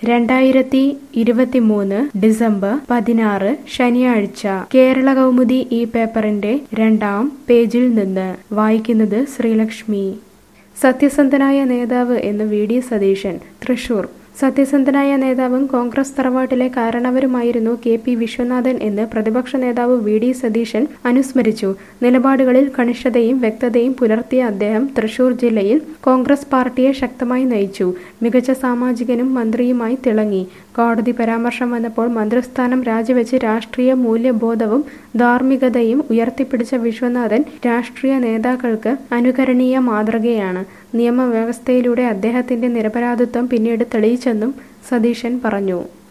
രണ്ടായിരത്തി ഇരുപത്തിമൂന്ന് ഡിസംബർ പതിനാറ് ശനിയാഴ്ച കേരള കൗമുദി ഈ പേപ്പറിന്റെ രണ്ടാം പേജിൽ നിന്ന് വായിക്കുന്നത് ശ്രീലക്ഷ്മി സത്യസന്ധനായ നേതാവ് എന്ന് വി ഡി സതീശൻ തൃശൂർ സത്യസന്ധനായ നേതാവും കോൺഗ്രസ് തറവാട്ടിലെ കാരണവരുമായിരുന്നു കെ പി വിശ്വനാഥൻ എന്ന് പ്രതിപക്ഷ നേതാവ് വി ഡി സതീശൻ അനുസ്മരിച്ചു നിലപാടുകളിൽ കണിഷ്ഠതയും വ്യക്തതയും പുലർത്തിയ അദ്ദേഹം തൃശൂർ ജില്ലയിൽ കോൺഗ്രസ് പാർട്ടിയെ ശക്തമായി നയിച്ചു മികച്ച സാമാജികനും മന്ത്രിയുമായി തിളങ്ങി കോടതി പരാമർശം വന്നപ്പോൾ മന്ത്രിസ്ഥാനം രാജിവെച്ച് രാഷ്ട്രീയ മൂല്യബോധവും ധാർമ്മികതയും ഉയർത്തിപ്പിടിച്ച വിശ്വനാഥൻ രാഷ്ട്രീയ നേതാക്കൾക്ക് അനുകരണീയ മാതൃകയാണ് നിയമവ്യവസ്ഥയിലൂടെ അദ്ദേഹത്തിന്റെ നിരപരാധിത്വം പിന്നീട് തെളിയിച്ചെന്നും സതീശൻ പറഞ്ഞു